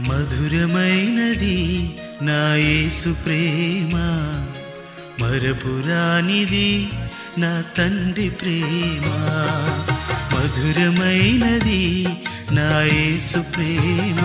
మధురమైనది నా యేసు ప్రేమ మరపురానిది నా తండ్రి ప్రేమ మధురమైనది నా యేసు ప్రేమ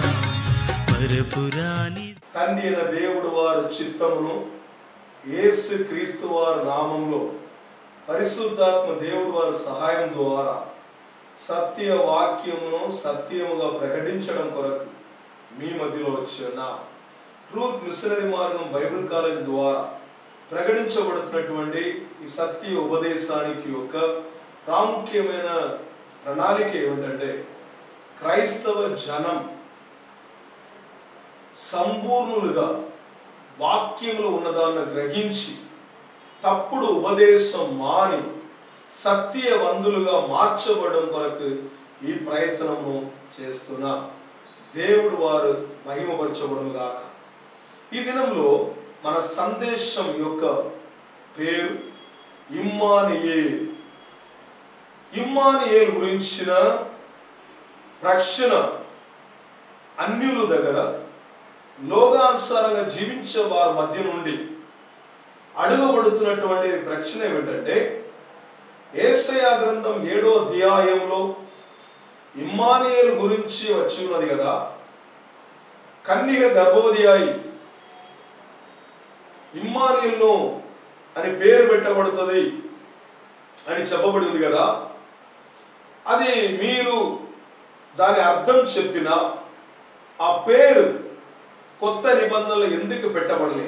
మరపురాని తండ్రి అయిన దేవుడు వారి చిత్తమును యేసు క్రీస్తు వారి నామంలో పరిశుద్ధాత్మ దేవుడు వారి సహాయం ద్వారా సత్య వాక్యమును సత్యముగా ప్రకటించడం కొరకు మీ మధ్యలో వచ్చిన ట్రూత్ మిషనరీ మార్గం బైబిల్ కాలేజ్ ద్వారా ప్రకటించబడుతున్నటువంటి ఈ సత్య ఉపదేశానికి యొక్క ప్రాముఖ్యమైన ప్రణాళిక ఏమిటంటే క్రైస్తవ జనం సంపూర్ణులుగా వాక్యములు ఉన్నదాన్ని గ్రహించి తప్పుడు ఉపదేశం మాని సత్యవంతులుగా మార్చబడడం కొరకు ఈ ప్రయత్నము చేస్తున్నా దేవుడు వారు మహిమపరచబడును గాక ఈ దినంలో మన సందేశం యొక్క పేరు ఇమ్మానియేల్ ఇమ్మానియేల్ గురించిన రక్షణ అన్యుల దగ్గర లోకానుసారంగా జీవించే వారి మధ్య నుండి అడుగబడుతున్నటువంటి ప్రశ్న ఏమిటంటే ఏసయ గ్రంథం ఏడో అధ్యాయంలో ఇమ్మానియేల్ గురించి వచ్చి ఉన్నది కదా కన్నిక గర్భవతి అయి ఇమ్మానియల్ను అని పేరు పెట్టబడుతుంది అని చెప్పబడి ఉంది కదా అది మీరు దాని అర్థం చెప్పిన ఆ పేరు కొత్త నిబంధనలు ఎందుకు పెట్టబడలే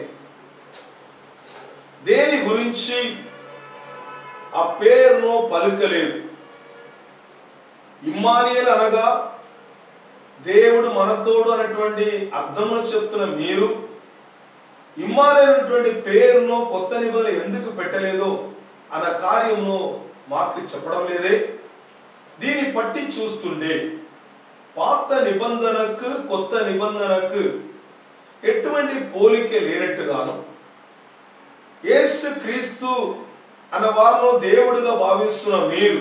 దేని గురించి ఆ పేరును పలుకలేదు ఇమ్మానియల్ అనగా దేవుడు మనతోడు అనేటువంటి అర్థంలో చెప్తున్న మీరు ఇమ్మానియల్ అనేటువంటి పేరును కొత్త నిబంధన ఎందుకు పెట్టలేదో అన్న కార్యమును మాకు చెప్పడం లేదే దీన్ని పట్టి చూస్తుండే పాత నిబంధనకు కొత్త నిబంధనకు ఎటువంటి పోలిక లేనట్టుగాను యేసు క్రీస్తు అన్న వారిలో దేవుడుగా భావిస్తున్న మీరు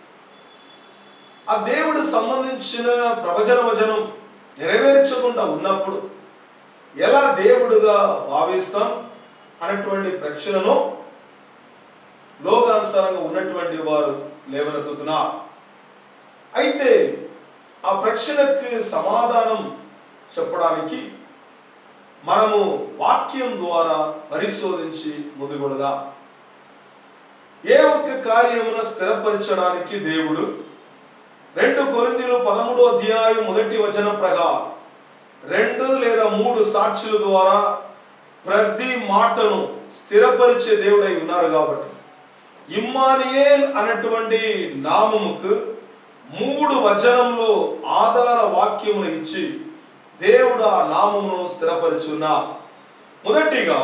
ఆ దేవుడు సంబంధించిన ప్రవచన వచనం నెరవేర్చకుండా ఉన్నప్పుడు ఎలా దేవుడుగా భావిస్తాం అనేటువంటి ప్రశ్నను లోకానుసారంగా ఉన్నటువంటి వారు లేవనెత్తుతున్నారు అయితే ఆ ప్రశ్నకి సమాధానం చెప్పడానికి మనము వాక్యం ద్వారా పరిశోధించి ముందుకొడదాం ఏ ఒక్క కార్యమున స్థిరపరచడానికి దేవుడు రెండు కొరిందులు పదమూడో అధ్యాయం మొదటి వచనం ప్రకారం రెండు లేదా మూడు సాక్షుల ద్వారా ప్రతి మాటను స్థిరపరిచే దేవుడై ఉన్నారు కాబట్టి ఇమ్మానియేల్ అన్నటువంటి నామముకు మూడు వచనంలో ఆధార వాక్యమును ఇచ్చి దేవుడు ఆ నామమును స్థిరపరిచున్నా మొదటిగా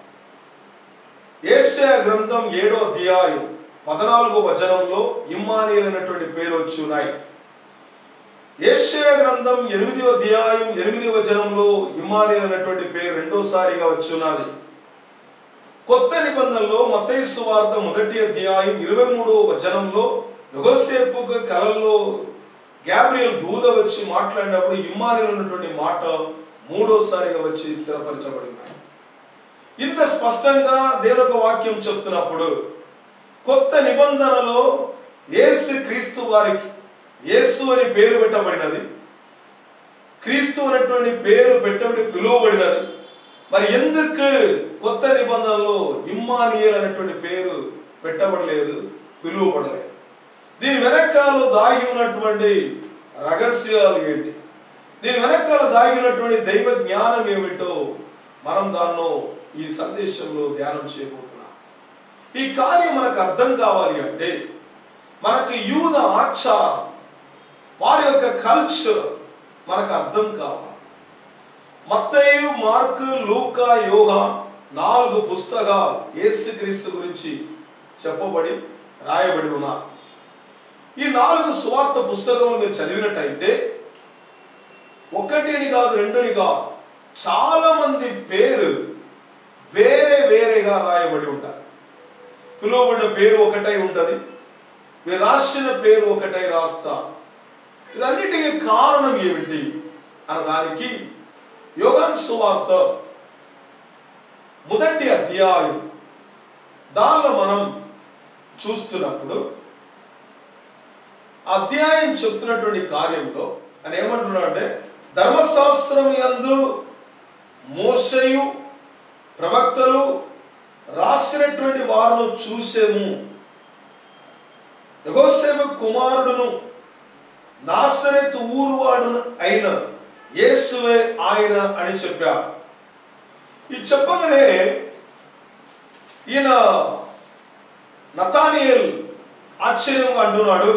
ఏషియా గ్రంథం ఏడో అధ్యాయం పద్నాలుగో వచనంలో ఇమ్మానియల్ అనేటువంటి పేరు వచ్చి ఉన్నాయి ఏషియా గ్రంథం ఎనిమిదో అధ్యాయం ఎనిమిది వచనంలో ఇమ్మానియల్ అనేటువంటి పేరు రెండోసారిగా వచ్చి ఉన్నది కొత్త నిబంధనలో మత్తయి సువార్త మొదటి అధ్యాయం ఇరవై మూడో వచనంలో యుగసేపు కళల్లో గ్యాబ్రియల్ దూత వచ్చి మాట్లాడినప్పుడు ఇమ్మానియల్ ఉన్నటువంటి మాట మూడోసారిగా వచ్చి స్థిరపరచబడి ఉన్నాయి ఇంత స్పష్టంగా దేవొక వాక్యం చెప్తున్నప్పుడు కొత్త నిబంధనలో యేసు క్రీస్తు వారికి యేసు అని పేరు పెట్టబడినది క్రీస్తు అనేటువంటి పేరు పెట్టబడి పిలువబడినది మరి ఎందుకు కొత్త నిబంధనలో ఇమ్మానియల్ అనేటువంటి పేరు పెట్టబడలేదు పిలువబడలేదు దీని వెనకాల దాగి ఉన్నటువంటి రహస్యాలు ఏంటి దీని వెనకాల దాగి ఉన్నటువంటి దైవ జ్ఞానం ఏమిటో మనం దాన్నో ఈ సందేశంలో ధ్యానం చేయబోతున్నాం ఈ కార్యం మనకు అర్థం కావాలి అంటే మనకి యూద ఆచారం వారి యొక్క కల్చర్ మనకు అర్థం కావాలి మత్తయి మార్కు లూకా యోగా నాలుగు పుస్తకాలు యేసుక్రీస్తు గురించి చెప్పబడి రాయబడి ఉన్నారు ఈ నాలుగు సువార్త పుస్తకములు మీరు చదివినట్టయితే ఒకటిని కాదు రెండుని కాదు చాలా మంది పేరు వేరే వేరేగా రాయబడి ఉంటారు పిలువబడిన పేరు ఒకటై ఉంటది మీరు రాసిన పేరు ఒకటై రాస్తా ఇదన్నిటికీ కారణం ఏమిటి అన్నదానికి యోగాన్ సువార్త మొదటి అధ్యాయం దానిలో మనం చూస్తున్నప్పుడు ఆ అధ్యాయం చెప్తున్నటువంటి కార్యంలో అని ఏమంటున్నాడు అంటే ధర్మశాస్త్రం యందు మోసయు ప్రవక్తలు రాసినటువంటి వారిని చూసేము యెహోషేపు కుమారుడును నాసరెత్ ఊరువాడు అయిన యేసువే ఆయన అని చెప్పారు ఇది చెప్పగానే ఈయన నతానియల్ ఆశ్చర్యంగా అంటున్నాడు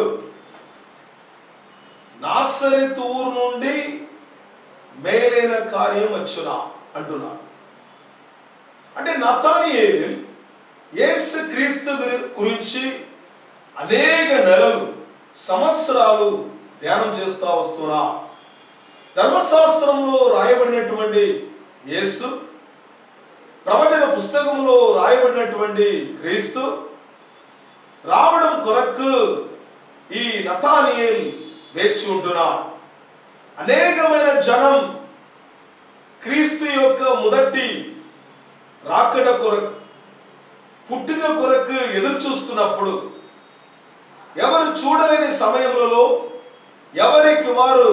నాసరెత్ ఊరు నుండి మేలైన కార్యం వచ్చునా అంటున్నాడు అంటే నతానియేల్ యేసు క్రీస్తు గురి- గురించి అనేక నెలలు సంవత్సరాలు ధ్యానం చేస్తూ వస్తున్నా ధర్మశాస్త్రంలో రాయబడినటువంటి యేసు ప్రవచన పుస్తకంలో రాయబడినటువంటి క్రీస్తు రావడం కొరకు ఈ నతానియేల్ వేచి ఉంటున్నా అనేకమైన జనం క్రీస్తు యొక్క మొదటి రాకడ కొరకు పుట్టుక కొరకు ఎదురు చూస్తున్నప్పుడు ఎవరు చూడలేని సమయములలో ఎవరికి వారు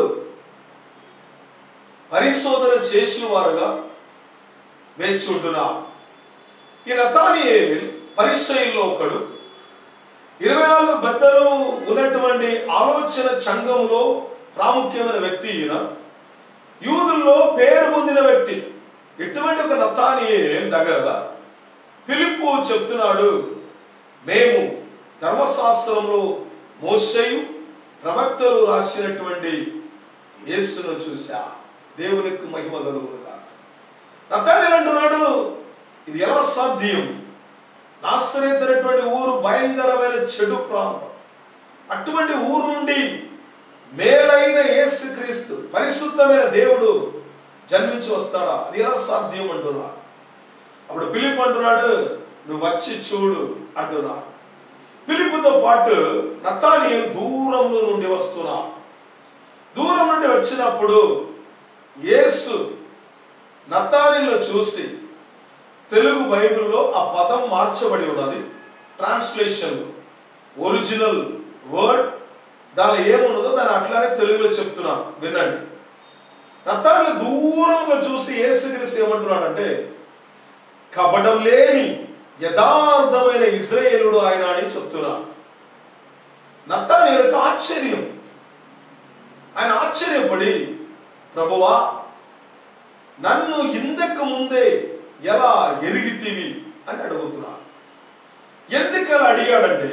పరిశోధన చేసిన వారుగా వేచి ఉంటున్నారు ఈ నతానియేల్ పరిచయంలో ఒకడు ఇరవై నాలుగు పెద్దలు ఉన్నటువంటి ఆలోచన సంఘంలో ప్రాముఖ్యమైన వ్యక్తి ఈయన యూదుల్లో పేరు పొందిన వ్యక్తి ఇటువంటి ఒక నతానియేల్ దగ్గర పిలుపు చెప్తున్నాడు మేము ధర్మశాస్త్రంలో మోసయు ప్రవక్తలు రాసినటువంటి యేసును చూసా దేవునికి మహిమ కలుగునుగా నతానియేల్ అంటున్నాడు ఇది ఎలా సాధ్యం నాశ్రయితమైనటువంటి ఊరు భయంకరమైన చెడు ప్రాంతం అటువంటి ఊరు నుండి మేలైన యేసుక్రీస్తు పరిశుద్ధమైన దేవుడు జన్మించి వస్తాడా అది ఎలా సాధ్యం అంటున్నాడు అప్పుడు పిలిప్ అంటున్నాడు నువ్వు వచ్చి చూడు అంటున్నాడు పిలుపుతో పాటు నతానియల్ దూరంలో నుండి వస్తున్నా దూరం నుండి వచ్చినప్పుడు యేసు నతానిలో చూసి తెలుగు బైబిల్లో ఆ పదం మార్చబడి ఉన్నది ట్రాన్స్లేషన్ ఒరిజినల్ వర్డ్ దానిలో ఏమున్నదో దాన్ని అట్లానే తెలుగులో చెప్తున్నాను వినండి నతాన్ని దూరంగా చూసి యేసుక్రీస్తు ఏమంటున్నాడంటే కపటం లేని యథార్థమైన ఇజ్రాయేలుడు ఆయన అని చెప్తున్నాడు నత్తానేలకు ఆశ్చర్యం ఆయన ఆశ్చర్యపడి ప్రభువా నన్ను ఇందకు ముందే ఎలా ఎరిగితివి అని అడుగుతున్నాడు ఎందుకు అలా అడిగాడంటే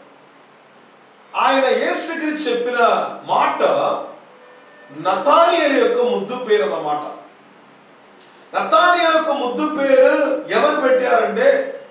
ఆయన యేసుకి చెప్పిన మాట నతానియల్ యొక్క ముద్దు పేరు అన్నమాట నతానియల్ యొక్క ముద్దు పేరు ఎవరు పెట్టారంటే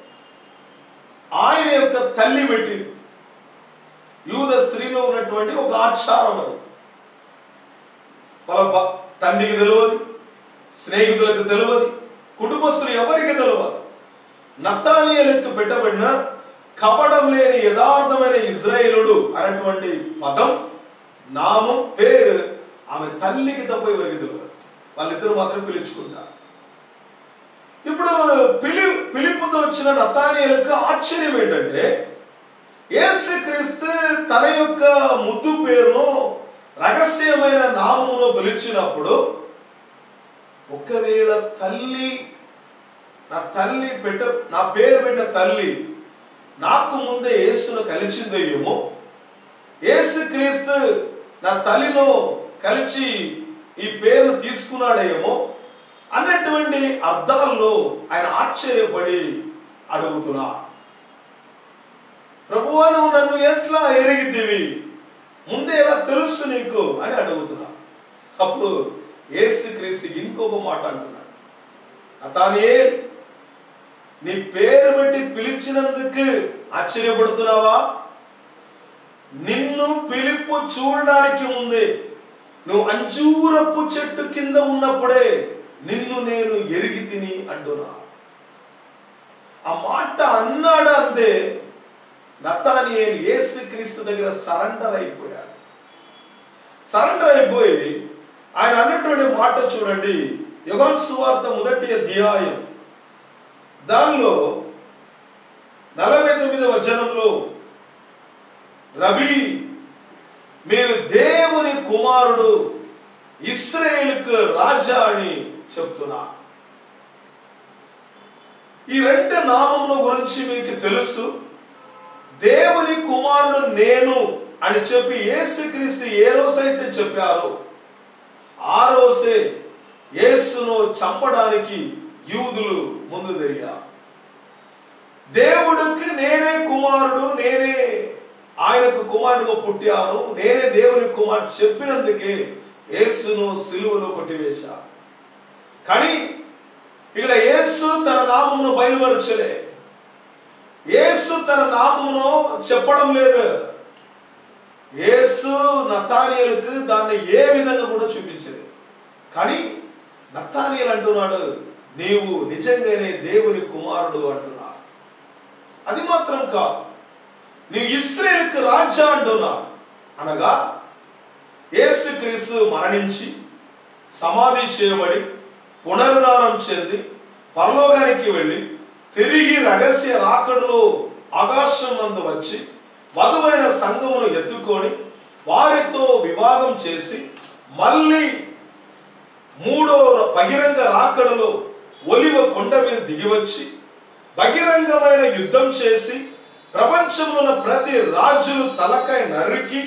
ఆయన యొక్క తల్లి పెట్టింది యూద స్త్రీలో ఉన్నటువంటి ఒక ఆచారం అది వాళ్ళ బ- తండ్రికి తెలియదు స్నేహితులకు తెలియదు కుటుంబస్తులు ఎవరికి తెలియదు నత్తానియలకు పెట్టబడిన కపడం లేని యథార్థమైన ఇజ్రాయేలుడు అనేటువంటి పదం నామం పేరు ఆమె తల్లికి తప్ప ఎవరికి తెలియదు వాళ్ళిద్దరు మాత్రం పిలుచుకుంటారు ఇప్పుడు పిలి పిలుపుతో వచ్చిన నతానియలకు ఆశ్చర్యం ఏంటంటే యేసుక్రీస్తు తన యొక్క ముద్దు పేరును రహస్యమైన నామములో పిలిచినప్పుడు ఒకవేళ తల్లి నా తల్లి పెట్ట నా పేరు పెట్టిన తల్లి నాకు ముందే యేసును కలిసిందో ఏమో యేసుక్రీస్తు నా తల్లిలో కలిసి ఈ పేరును తీసుకున్నాడేమో అన్నటువంటి అర్థాల్లో ఆయన ఆశ్చర్యపడి అడుగుతున్నా ప్రభువా నువ్వు నన్ను ఎట్లా ఎరిగితివి ముందే ఎలా తెలుసు నీకు అని అడుగుతున్నా అప్పుడు యేసుక్రీస్తుకి ఇంకొక మాట అంటున్నాడు అతానే నీ పేరు పెట్టి పిలిచినందుకు ఆశ్చర్యపడుతున్నావా నిన్ను పిలుపు చూడడానికి ముందే నువ్వు అంజూరపు చెట్టు కింద ఉన్నప్పుడే నిన్ను నేను ఎరిగి తిని అంటున్నా ఆ మాట అన్నాడు అంతే నతానియేలు యేసుక్రీస్తు దగ్గర సరెండర్ అయిపోయాడు సరెండర్ అయిపోయి ఆయన అన్నటువంటి మాట చూడండి యుగన్ సువార్త మొదటి అధ్యాయం దానిలో నలభై తొమ్మిది వచనంలో రవి మీరు దేవుని కుమారుడు ఇస్రాయేల్కు రాజా అని చెప్తున్నా ఈ రెండు నామముల గురించి మీకు తెలుసు దేవుని కుమారుడు నేను అని చెప్పి యేసుక్రీస్తు ఏ రోజైతే చెప్పారో ఆ రోజే యేసును చంపడానికి యూదులు ముందు తిరిగారు దేవుడికి నేనే కుమారుడు నేనే ఆయనకు కుమారుడుగా పుట్టాను నేనే దేవుని కుమారుడు చెప్పినందుకే యేసును సిలువలో కొట్టివేశా కానీ ఇక్కడ యేసు తన నామమును బయలుపరచలే యేసు తన నామమును చెప్పడం లేదు యేసు నతానియలకు దాన్ని ఏ విధంగా కూడా చూపించలేదు కానీ నతానియల్ అంటున్నాడు నీవు నిజంగానే దేవుని కుమారుడు అంటున్నాడు అది మాత్రం కాదు నీవు ఇస్రాయేల్కి రాజా అంటున్నాడు అనగా యేసుక్రీస్తు మరణించి సమాధి చేయబడి పునరుద్ధానం చెంది పరలోకానికి వెళ్ళి తిరిగి రహస్య రాకడలో ఆకాశం నందు వచ్చి వధువైన సంఘమును ఎత్తుకొని వారితో వివాదం చేసి మళ్ళీ మూడో బహిరంగ రాకడలో ఒలివ కొండ మీద దిగివచ్చి బహిరంగమైన యుద్ధం చేసి ప్రపంచంలో ఉన్న ప్రతి రాజులు తలకాయ నరికి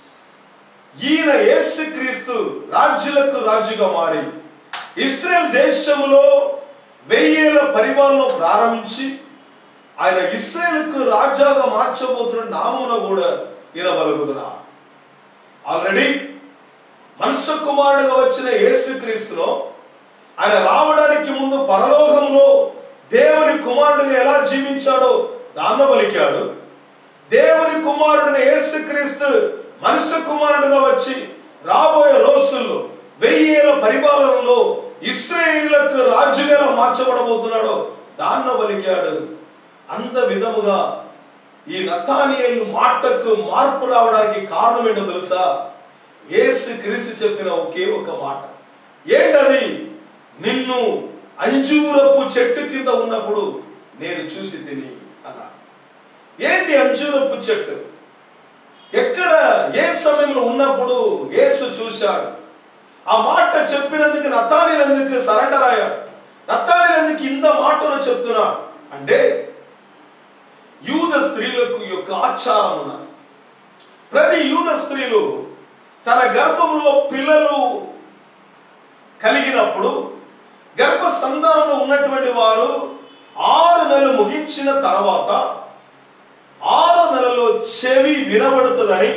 ఈయన యేసుక్రీస్తు రాజులకు రాజుగా మారి ఇస్రాయల్ దేశంలో వెయ్యేల పరిపాలన ప్రారంభించి ఆయన ఇస్రాయల్కు రాజాగా మార్చబోతున్న నామమున కూడా ఈయన పలుకుతున్నా ఆల్రెడీ మనుష్య కుమారుడుగా వచ్చిన యేసుక్రీస్తులో ఆయన రావడానికి ముందు పరలోకంలో దేవుని కుమారుడుగా ఎలా జీవించాడో దాన్న పలికాడు దేవుని కుమారుడిని యేసుక్రీస్తు మనుష్య కుమారుడుగా వచ్చి రాబోయే రోజుల్లో వెయ్యేల పరిపాలనలో ఇస్రాయేలీలకు రాజుగా ఎలా మార్చబడబోతున్నాడో దాన్న పలికాడు అంత విధముగా ఈ నతానియలు మాటకు మార్పు రావడానికి కారణం ఏంటో తెలుసా యేసు క్రీస్తు చెప్పిన ఒకే ఒక మాట ఏంటది నిన్ను అంజూరపు చెట్టు కింద ఉన్నప్పుడు నేను చూసి తిని అన్నాడు ఏంటి అంజూరపు చెట్టు ఎక్కడ ఏ సమయంలో ఉన్నప్పుడు యేసు చూశాడు ఆ మాట చెప్పినందుకు నతానిలందుకు సరెండర్ అయ్యాడు నతానిలందుకు ఇంత మాటలు చెప్తున్నాడు అంటే యూద స్త్రీలకు యొక్క ఆచారం ఉన్నది ప్రతి యూద స్త్రీలు తన గర్భంలో పిల్లలు కలిగినప్పుడు గర్భ సంతానంలో ఉన్నటువంటి వారు ఆరు నెలలు ముగించిన తర్వాత ఆరో నెలలో చెవి వినబడుతుందని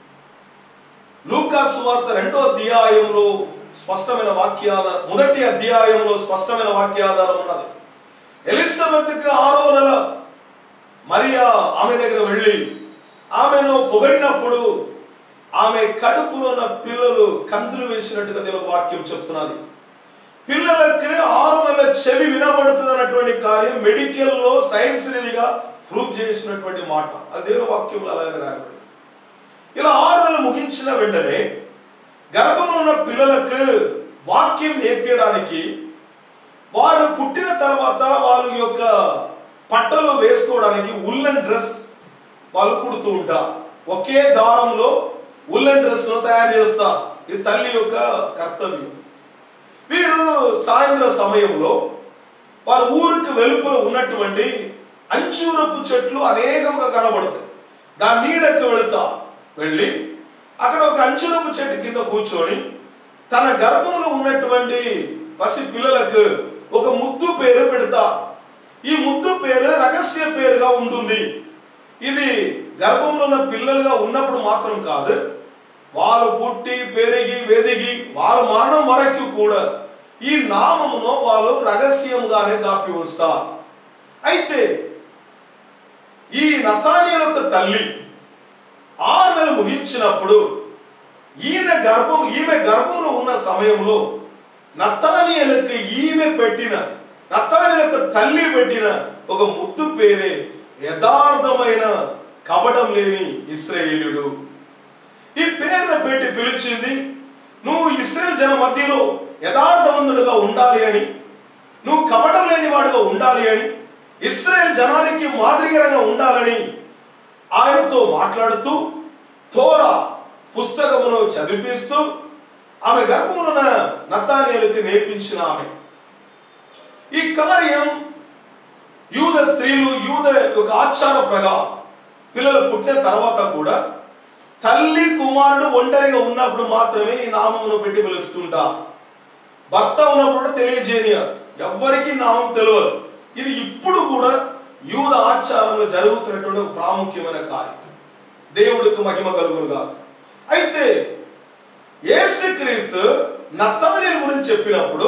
లూకాసు వార్త రెండో అధ్యాయంలో స్పష్టమైన వాక్యాధారం మొదటి అధ్యాయంలో స్పష్టమైన వాక్యాధారం ఉన్నది ఎలిజబెత్కి ఆరో నెల మరియా ఆమె దగ్గర వెళ్ళి ఆమెను పొగడినప్పుడు ఆమె కడుపులో ఉన్న పిల్లలు కంతులు వేసినట్టుగా దేవుని వాక్యం చెప్తున్నది పిల్లలకి ఆరు నెలల చెవి వినబడుతుంది అన్నటువంటి కార్యం మెడికల్లో సైన్స్ రీతిగా ప్రూవ్ చేసినటువంటి మాట అది దేవుని వాక్యంలో అలాగే రాయబడింది ఇలా ఆరు నెలలు ముగించిన వెంటనే గర్భంలో ఉన్న పిల్లలకు వాక్యం నేర్పించడానికి వారు పుట్టిన తర్వాత వాళ్ళ యొక్క పట్టలు వేసుకోవడానికి ఉల్లన్ డ్రెస్ వాళ్ళు కుడుతూ ఉంటారు ఒకే దారంలో ఉల్లన్ డ్రెస్ ను తయారు చేస్తారు ఇది తల్లి యొక్క కర్తవ్యం వీరు సాయంత్రం సమయంలో వారు ఊరికి వెలుపల ఉన్నటువంటి అంచూరపు చెట్లు అనేకంగా కనబడతాయి దాని నీడకు వెళుతా వెళ్ళి అక్కడ ఒక అంచురపు చెట్టు కింద కూర్చొని తన గర్భంలో ఉన్నటువంటి పసి పిల్లలకు ఒక ముద్దు పేరు పెడతా ఈ ముద్దు పేరు రహస్య పేరుగా ఉంటుంది ఇది గర్భంలో ఉన్న పిల్లలుగా ఉన్నప్పుడు మాత్రం కాదు వారు పుట్టి పెరిగి వెదిగి వారు మరణం వరకు కూడా ఈ నామమును వాళ్ళు రహస్యంగానే దాపి ఉంచుతారు అయితే ఈ నతానియల యొక్క తల్లి ఆరు నెలలు ముగించినప్పుడు ఈయన గర్భం ఈమె గర్భంలో ఉన్న సమయంలో నతానియలకు ఈమె పెట్టిన నతానియలకు తల్లి పెట్టిన ఒక ముద్దు పేరే యథార్థమైన కపటం లేని ఇస్రాయేలుడు ఈ పేరును పెట్టి పిలిచింది నువ్వు ఇస్రాయల్ జన మధ్యలో యథార్థవంతుడుగా ఉండాలి అని నువ్వు కపటం లేని వాడుగా ఉండాలి అని ఇస్రాయల్ జనానికి మాదిరికరంగా ఉండాలని ఆయనతో మాట్లాడుతూ తోరా పుస్తకమును చదివిస్తూ ఆమె గర్భమున నత్తానియలకు నేర్పించిన ఆమె ఈ కార్యం యూద స్త్రీలు యూద యొక్క ఆచార ప్రకారం పిల్లలు పుట్టిన తర్వాత కూడా తల్లి కుమారుడు ఒంటరిగా ఉన్నప్పుడు మాత్రమే ఈ నామమును పెట్టి పిలుస్తుంటా భర్త ఉన్నప్పుడు కూడా తెలియజేయనియారు ఎవ్వరికి నామం తెలియదు ఇది ఇప్పుడు కూడా యూద ఆచారంలో జరుగుతున్నటువంటి ఒక ప్రాముఖ్యమైన కార్యం దేవుడికి మహిమ కలుగునుగా అయితే యేసుక్రీస్తు నత్తానియలు గురించి చెప్పినప్పుడు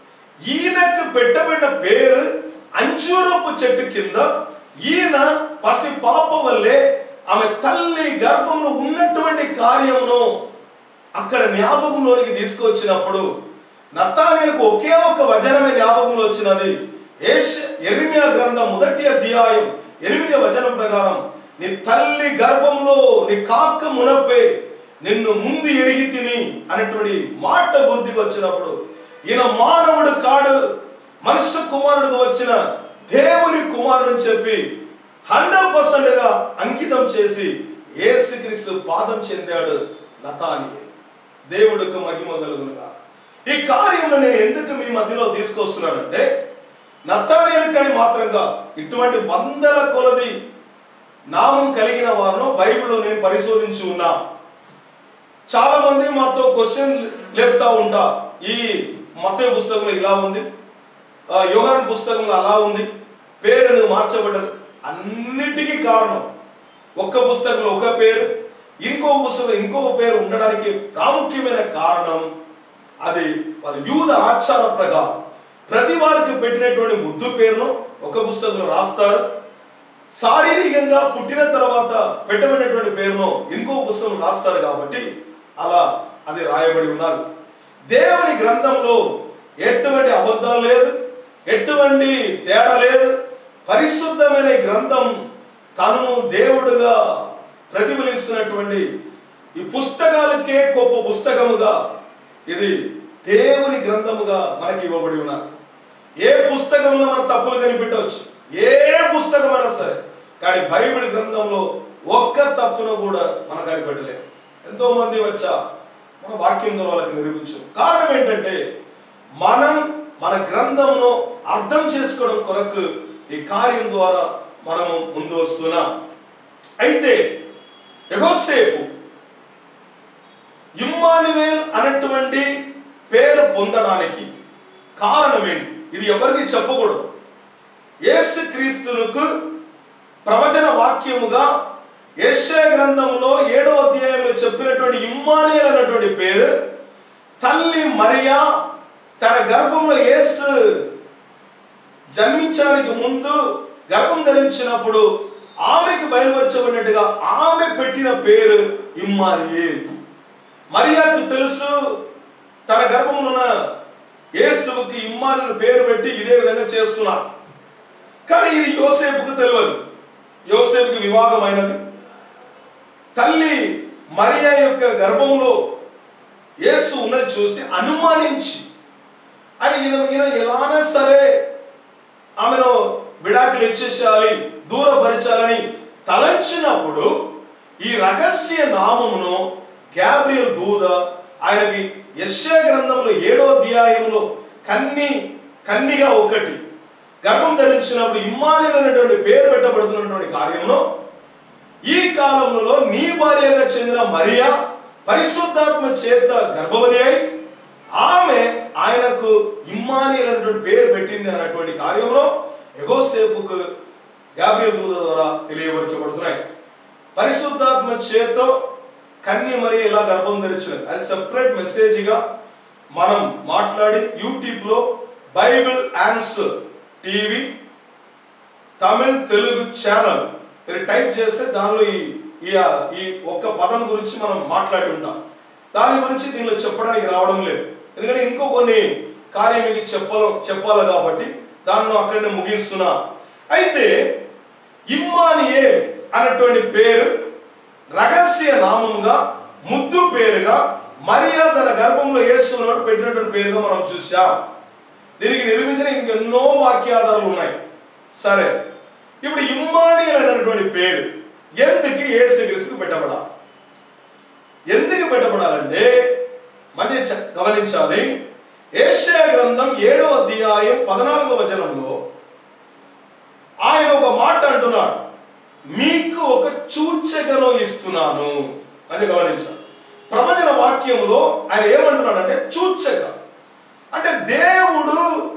ఈయనకు పెట్టబడిన పేరు అంజూరపు చెట్టు కింద ఈయన పసి పాప వల్లే ఆమె తల్లి గర్భంలో ఉన్నటువంటి కార్యమును అక్కడ జ్ఞాపకంలోనికి తీసుకొచ్చినప్పుడు నత్తానియలకు ఒకే ఒక వచనమే జ్ఞాపకంలో వచ్చినది ఏష్ ఎరిమియా గ్రంథం మొదటి అధ్యాయం ఎనిమిది వచనం ప్రకారం నీ తల్లి గర్భంలో నీ కాక్క మునపే నిన్ను ముందు ఎరిగి తిని అనేటువంటి మాట బుద్ధికి వచ్చినప్పుడు ఈయన మానవుడు కాడు మనుష్య కుమారుడికి వచ్చిన దేవుని కుమారుడు అని చెప్పి హండ్రెడ్ పర్సెంట్ గా అంకితం చేసి ఏసుక్రీస్తు పాదం చెందాడు నతాని దేవుడికి మహిమ కలుగునుగా ఈ కార్యంలో నేను ఎందుకు మీ మధ్యలో తీసుకొస్తున్నానంటే నత్తానియలకని మాత్రంగా ఇటువంటి వందల కొలది నామం కలిగిన వారిను బైబిల్లో నేను పరిశోధించి ఉన్నా చాలా మంది మాతో క్వశ్చన్ లేపుతా ఉంటా ఈ మత పుస్తకంలో ఇలా ఉంది ఆ, యోహాన్ పుస్తకంలో అలా ఉంది పేరును మార్చబడ్డది అన్నిటికీ కారణం ఒక్క పుస్తకంలో ఒక పేరు ఇంకో పుస్తకం ఇంకో పేరు ఉండడానికి ప్రాముఖ్యమైన కారణం అది వాళ్ళ యూద ఆచార ప్రకారం ప్రతి వారికి పెట్టినటువంటి ముద్దు పేరును ఒక పుస్తకంలో రాస్తారు శారీరకంగా పుట్టిన తర్వాత పెట్టబడినటువంటి పేరును ఇంకో పుస్తకం రాస్తారు కాబట్టి అలా అది రాయబడి ఉన్నారు దేవుని గ్రంథంలో ఎటువంటి అబద్ధం లేదు ఎటువంటి తేడా లేదు పరిశుద్ధమైన ఈ గ్రంథం తను దేవుడుగా ప్రతిఫలిస్తున్నటువంటి ఈ పుస్తకాలకే గొప్ప పుస్తకముగా ఇది దేవుని గ్రంథముగా మనకి ఇవ్వబడి ఉన్నారు ఏ పుస్తకంలో మనం తప్పులు కనిపెట్టవచ్చు ఏ పుస్తకమైనా సరే కానీ బైబిల్ గ్రంథంలో ఒక్క తప్పును కూడా మనం కనిపెట్టలేము ఎంతో మంది వచ్చా మన వాక్యం ద్వారా వాళ్ళకి నిరూపించు కారణం ఏంటంటే మనం మన గ్రంథమును అర్థం చేసుకోవడం కొరకు ఈ కార్యం ద్వారా మనము ముందు వస్తున్నాం అయితే ఎగోసేపు ఇమ్మానువేల్ అనేటువంటి పేరు పొందడానికి కారణం ఏంటి ఇది ఎవరికి చెప్పకూడదు యేసు క్రీస్తులకు ప్రవచన వాక్యముగా యెషయా గ్రంథంలో ఏడో అధ్యాయంలో చెప్పినటువంటి ఇమ్మానియల్ అన్నటువంటి పేరు తల్లి మరియా తన గర్భంలో యేసు జన్మించడానికి ముందు గర్భం ధరించినప్పుడు ఆమెకి బయలుపరచబడినట్టుగా ఆమె పెట్టిన పేరు ఇమ్మానియేల్ మరియాకు తెలుసు తన గర్భమున యేసువుకి ఇమ్మానుని పేరు పెట్టి ఇదే విధంగా చేస్తున్నా కానీ ఇది యోసేపుకు తెలియదు యోసేపుకి వివాహమైనది తల్లి మరియా యొక్క గర్భంలో యేసు ఉన్నది చూసి అనుమానించి అని ఈయన ఈయన ఎలానా సరే ఆమెను విడాకులు ఇచ్చేసేయాలి దూరపరచాలని తలంచినప్పుడు ఈ రహస్య నామమును గ్యాబ్రియల్ దూద ఆయనకి యశ్యా గ్రంథంలో ఏడో అధ్యాయంలో కన్ని కన్నిగా ఒకటి గర్భం ధరించినప్పుడు ఇమ్మానుయేల్ అనేటువంటి పేరు పెట్టబడుతున్నటువంటి కార్యంలో ఈ కాలంలో నీ భార్యగా చెందిన మరియా పరిశుద్ధాత్మ చేత గర్భవతి అయి ఆమె ఆయనకు ఇమ్మానియల్ అనేటువంటి పేరు పెట్టింది అన్నటువంటి కార్యంలో ఎగోసేపుకు గాబ్రియల్ దూత ద్వారా తెలియపరచబడుతున్నాయి పరిశుద్ధాత్మ చేత కన్య మరి ఇలా గర్భం ధరించినది అది సెపరేట్ మెసేజ్గా మనం మాట్లాడి యూట్యూబ్లో Bible answer TV Tamil Telugu channel మీరు టైప్ చేస్తే దానిలో ఈ ఈ ఈ ఒక్క పదం గురించి మనం మాట్లాడి ఉంటాం దాని గురించి దీనిలో చెప్పడానికి రావడం లేదు ఎందుకంటే ఇంకో కొన్ని కార్యం మీకు చెప్పాల చెప్పాలి కాబట్టి దానిలో అక్కడనే ముగిస్తున్నా అయితే ఇమ్మానియే అన్నటువంటి పేరు రహస్య నామముగా ముద్దు పేరుగా మరియా తన గర్భంలో యేసున్నాడు పెట్టినటువంటి పేరుగా మనం చూసాం దీనికి నిర్మించిన ఇంకెన్నో వాక్యాధారాలు ఉన్నాయి సరే ఇప్పుడు ఇమ్మానియల్ అనేటువంటి పేరు ఎందుకు యేసుక్రీస్తుకు పెట్టబడాలి ఎందుకు పెట్టబడాలంటే మంచి చ- గమనించాలి ఏషియా గ్రంథం ఏడో అధ్యాయం పద్నాలుగో వచనంలో ఆయన ఒక మాట అంటున్నాడు మీకు ఒక సూచకను ఇస్తున్నాను అని గమనించాలి ప్రవచన వాక్యంలో ఆయన ఏమంటున్నాడు అంటే సూచక అంటే దేవుడు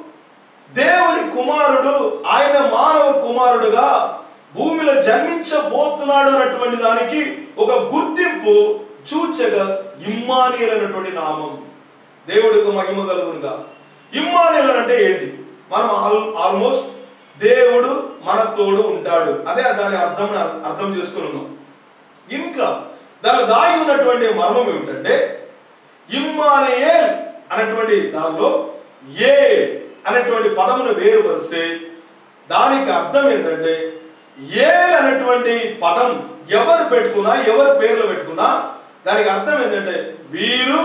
దేవుని కుమారుడు ఆయన మానవ కుమారుడుగా భూమిలో జన్మించబోతున్నాడు అన్నటువంటి దానికి ఒక గుర్తింపు సూచక ఇమ్మానియల్ అనేటువంటి నామం దేవుడికి మహిమ కలుగునుగా ఇమ్మానియల్ అంటే ఏంటి మనం ఆల్- ఆల్మోస్ట్ దేవుడు మన తోడు ఉంటాడు అదే దాని అర్థం అర్థం చేసుకుని ఉన్నాం ఇంకా దాని దాగి ఉన్నటువంటి మర్మం ఏమిటంటే ఇమ్మానియేల్ అనేటువంటి దానిలో ఏ అనేటువంటి పదమును వేరుపరిస్తే దానికి అర్థం ఏంటంటే ఏల్ అనేటువంటి పదం ఎవరు పెట్టుకున్నా ఎవరు పేర్లు పెట్టుకున్నా దానికి అర్థం ఏంటంటే వీరు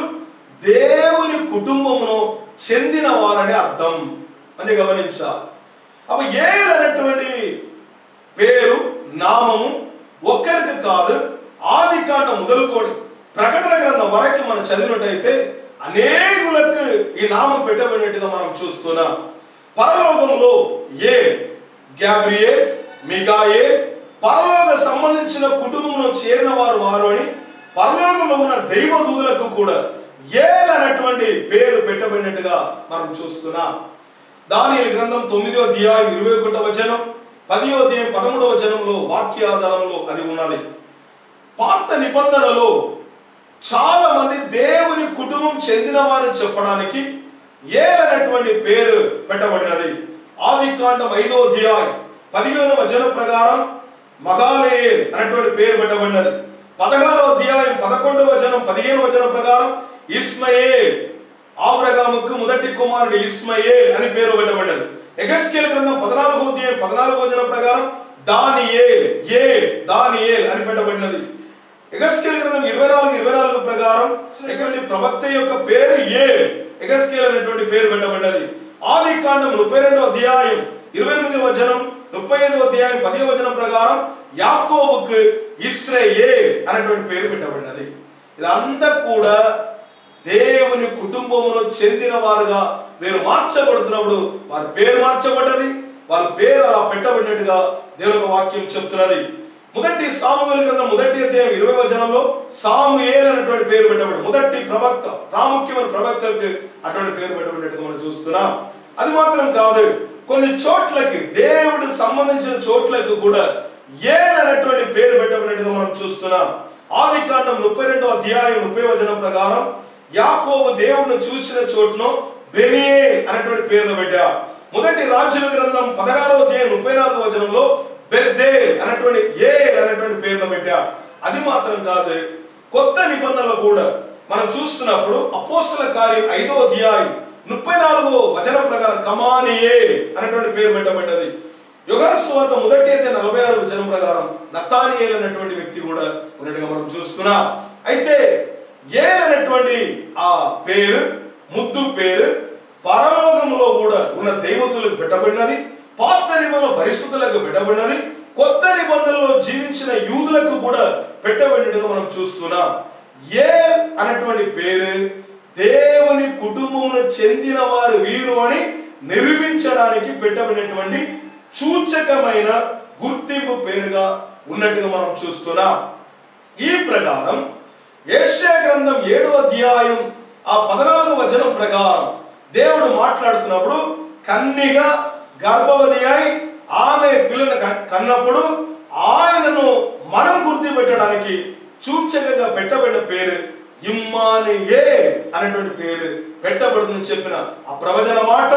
దేవుని కుటుంబమును చెందిన వారని అర్థం అని గమనించాలి అప్పుడు ఏల్ అనేటువంటి పేరు నామము ఒక్కరికి కాదు ఆది కాండ మొదలుకొని ప్రకటన గ్రంథం వరకు మనం చదివినట్టయితే అనేకులకు ఈ నామం పెట్టబడినట్టుగా మనం చూస్తున్నాం పరలోకంలో ఏ గ్యాబ్రియే మిగాయే పరలోక సంబంధించిన కుటుంబంలో చేరిన వారు వారు అని పరలోకంలో ఉన్న దైవ దూదులకు కూడా ఏల్ అనేటువంటి పేరు పెట్టబడినట్టుగా మనం చూస్తున్నాం దానియేలు గ్రంథం తొమ్మిదో అధ్యాయం ఇరవై ఒకటో వచనం పదియో అధ్యాయం పదమూడవ వచనంలో వాక్యాధారంలో అది ఉన్నది పాత నిబంధనలో చాలా మంది దేవుని కుటుంబం చెందిన వారు చెప్పడానికి ఏలనటువంటి పేరు పెట్టబడినది ఆది కాండం ఐదో అధ్యాయం పదిహేను వచనం ప్రకారం మగాలేయల్ అనేటువంటి పేరు పెట్టబడినది పదహారో అధ్యాయం పదకొండవ వచనం పదిహేను వచనం ప్రకారం ఇస్మయేల్ ఆబ్రగాముకు మొదటి కుమారుడు ఇస్మయేల్ అని పేరు పెట్టబడినది ఎగస్కేల్ గ్రంథం పద్నాలుగో అధ్యాయం పద్నాలుగో వచనం ప్రకారం దానియేల్ ఏ దానియేల్ అని పెట్టబడినది ఎగస్కేల్ గ్రంథం ఇరవై నాలుగు ఇరవై నాలుగు ప్రకారం ఇటువంటి ప్రవక్త యొక్క పేరు ఏ ఎగస్కేల్ అనేటువంటి పేరు పెట్టబడినది ఆది కాండం ముప్పై రెండో అధ్యాయం ఇరవై ఎనిమిది వచనం ముప్పై ఐదు అధ్యాయం పది వచనం ప్రకారం యాకోబుకు ఇస్రాయే అనేటువంటి పేరు పెట్టబడినది ఇదంతా కూడా దేవుని కుటుంబమును చెందిన వారుగా వీరు మార్చబడుతున్నప్పుడు వారి పేరు మార్చబడ్డది వారి పేరు అలా పెట్టబడినట్టుగా దేవుని యొక్క వాక్యం చెప్తున్నది మొదటి సామువేలు గ్రంథం మొదటి అధ్యాయం ఇరవై వచనంలో సాముయేల్ అనేటువంటి పేరు పెట్టబడి మొదటి ప్రవక్త ప్రాముఖ్యమైన ప్రవక్తకు అటువంటి పేరు పెట్టబడినట్టుగా మనం చూస్తున్నాం అది మాత్రం కాదు కొన్ని చోట్లకి దేవుడు సంబంధించిన చోట్లకు కూడా ఏల్ అనేటువంటి పేరు పెట్టబడినట్టుగా మనం చూస్తున్నాం ఆది కాండం ముప్పై రెండో అధ్యాయం ముప్పై వచనం ప్రకారం యాకోబు దేవుడిని చూసిన చోటును బెనియే అనేటువంటి పేరును పెట్టా మొదటి రాజుల గ్రంథం పదహారో అధ్యాయం ముప్పై నాలుగు వచనంలో బెర్దే అనేటువంటి ఏ అనేటువంటి పేరును పెట్టా అది మాత్రం కాదు కొత్త నిబంధనలు కూడా మనం చూస్తున్నప్పుడు అపోస్తుల కార్యం ఐదో అధ్యాయం ముప్పై నాలుగో వచనం ప్రకారం కమానియే అనేటువంటి పేరు పెట్టబడ్డది యుగాల సువార్త మొదటి అయితే నలభై ఆరు వచనం ప్రకారం నతానియేల్ అనేటువంటి వ్యక్తి కూడా ఉన్నట్టుగా మనం చూస్తున్నాం అయితే ఏల్ అనేటువంటి ఆ పేరు ముద్దు పేరు పరలోకంలో కూడా ఉన్న దైవతులకు పెట్టబడినది పాత నిబంధన పరిస్థితులకు పెట్టబడినది కొత్త నిబంధనలో జీవించిన యూదులకు కూడా పెట్టబడినట్టుగా మనం చూస్తున్నాం ఏ అనేటువంటి పేరు దేవుని కుటుంబమును చెందిన వారు వీరు అని నిర్మించడానికి పెట్టబడినటువంటి సూచకమైన గుర్తింపు పేరుగా ఉన్నట్టుగా మనం చూస్తున్నాం ఈ ప్రకారం యెషయా గ్రంథం ఏడో అధ్యాయం ఆ పద్నాలుగు వచనం ప్రకారం దేవుడు మాట్లాడుతున్నప్పుడు కన్నిగా గర్భవతి అయి ఆమె పిల్లను కన్- కన్నప్పుడు ఆయనను మనం గుర్తుపెట్టడానికి సూచకగా పెట్టబడిన పేరు ఇమ్మానియే అనేటువంటి పేరు పెట్టబడుతుందని చెప్పిన ఆ ప్రవచన మాట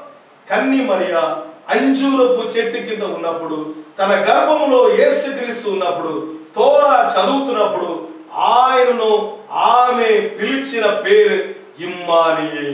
కన్ని మరియా అంజూరపు చెట్టు కింద ఉన్నప్పుడు తన గర్భంలో యేసుక్రీస్తు ఉన్నప్పుడు తోరా చదువుతున్నప్పుడు ఆయనను ఆమె పిలిచిన పేరు ఇమ్మానియే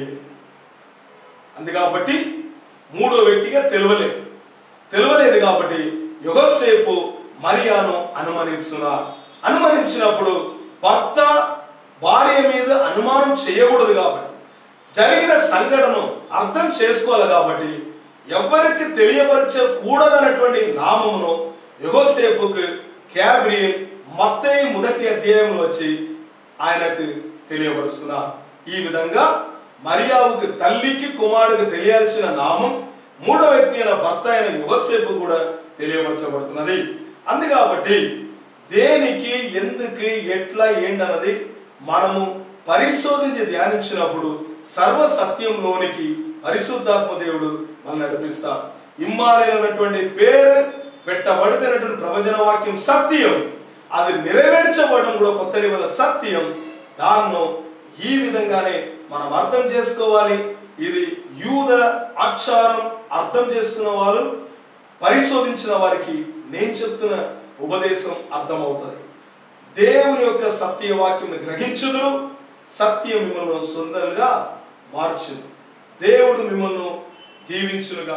అందు కాబట్టి మూడో వ్యక్తిగా తెలియలేదు తెలియలేదు కాబట్టి యుగసేపు మరియాను అనుమానిస్తున్నారు అనుమానించినప్పుడు భర్త భార్య మీద అనుమానం చేయకూడదు కాబట్టి జరిగిన సంఘటనను అర్థం చేసుకోవాలి కాబట్టి ఎవరికి తెలియపరచకూడదన్నటువంటి నామమును యుగోసేపుకు క్యాబ్రియల్ మత్తయి మొదటి అధ్యాయంలో వచ్చి ఆయనకు తెలియపరుస్తున్నారు ఈ విధంగా మరియావుకి తల్లికి కుమారుడికి తెలియాల్సిన నామం మూడో వ్యక్తి అయిన భర్త అయిన యుగసేపు కూడా తెలియపరచబడుతున్నది అందు కాబట్టి దేనికి ఎందుకు ఎట్లా ఏంటన్నది మనము పరిశోధించి ధ్యానించినప్పుడు సర్వ సత్యంలోనికి పరిశుద్ధాత్మ దేవుడు మనం నడిపిస్తాడు ఇమ్మాలైనటువంటి పేరు పెట్టబడితేనటువంటి ప్రవచన వాక్యం సత్యం అది నెరవేర్చబడడం కూడా కొత్త నిబంధన సత్యం దాన్ని ఈ విధంగానే మనం అర్థం చేసుకోవాలి ఇది యూద అక్షారం అర్థం చేసుకున్న వాళ్ళు పరిశోధించిన వారికి నేను చెప్తున్న ఉపదేశం అర్థమవుతుంది దేవుని యొక్క సత్యవాక్యం గ్రహించుదురు సత్యం మిమ్మల్ని సొంతంగా మార్చును దేవుడు మిమ్మల్ని దీవించునుగా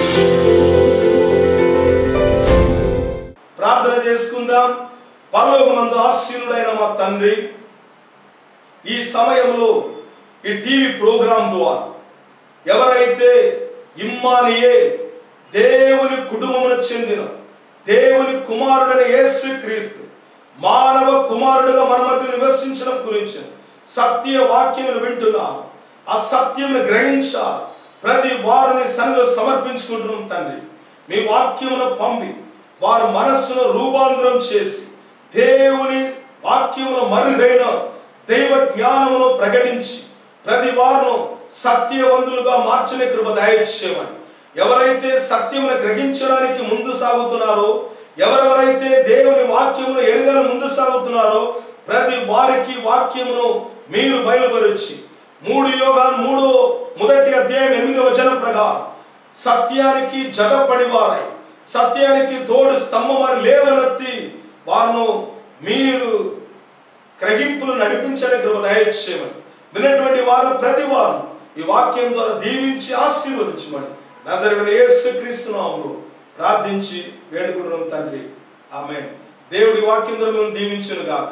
ప్రార్థన చేసుకుందాం పరలోకమందు ఆశీనుడైన మా తండ్రి ఈ సమయంలో ఈ టీవీ ప్రోగ్రాం ద్వారా ఎవరైతే ఇమ్మానియే దేవుని కుటుంబమును చెందిన దేవుని కుమారుడైన యేసు క్రీస్తు మానవ కుమారుడుగా మన మధ్య నివసించడం గురించి సత్య వాక్యములు వింటున్నారు ఆ సత్యమును గ్రహించాలి ప్రతి వారిని సన్నిలో సమర్పించుకుంటున్నాం తండ్రి మీ వాక్యమును పంపి వారి మనస్సును రూపాంతరం చేసి దేవుని వాక్యమును మరుగైన దైవ జ్ఞానమును ప్రకటించి ప్రతి వారును సత్యవంతులుగా మార్చని కృప దయచేయమని ఎవరైతే సత్యమును గ్రహించడానికి ముందు సాగుతున్నారో ఎవరెవరైతే దేవుని వాక్యమును ఎరగని ముందు సాగుతున్నారో ప్రతి వారికి వాక్యమును మీరు బయలుపరచి మూడు యోగా మూడో మొదటి అధ్యాయం ఎనిమిది వచనం ప్రకారం సత్యానికి జగపడి వారై సత్యానికి తోడు స్తంభమని లేవనెత్తి వారిను మీరు గ్రహింపులు నడిపించని కృప దయచేయమని విన్నటువంటి వారు ప్రతి వారు ఈ వాక్యం ద్వారా దీవించి ఆశీర్వదించమని నజరుడు యేసుక్రీస్తు నామములో ప్రార్థించి వేడుకుంటున్నాం తండ్రి ఆమె దేవుడి వాక్యం ద్వారా మేము దీవించును గాక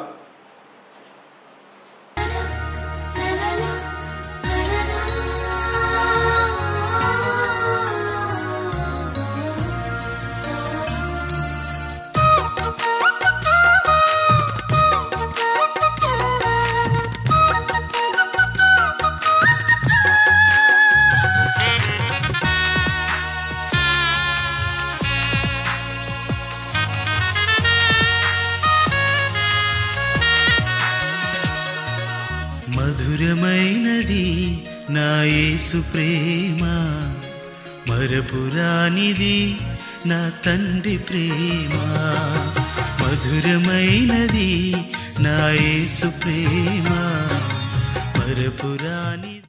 మధురమైనది నా యేసు ప్రేమ మరపురానిది నా తండ్రి ప్రేమ మధురమైనది నా యేసు ప్రేమ మరపురానిది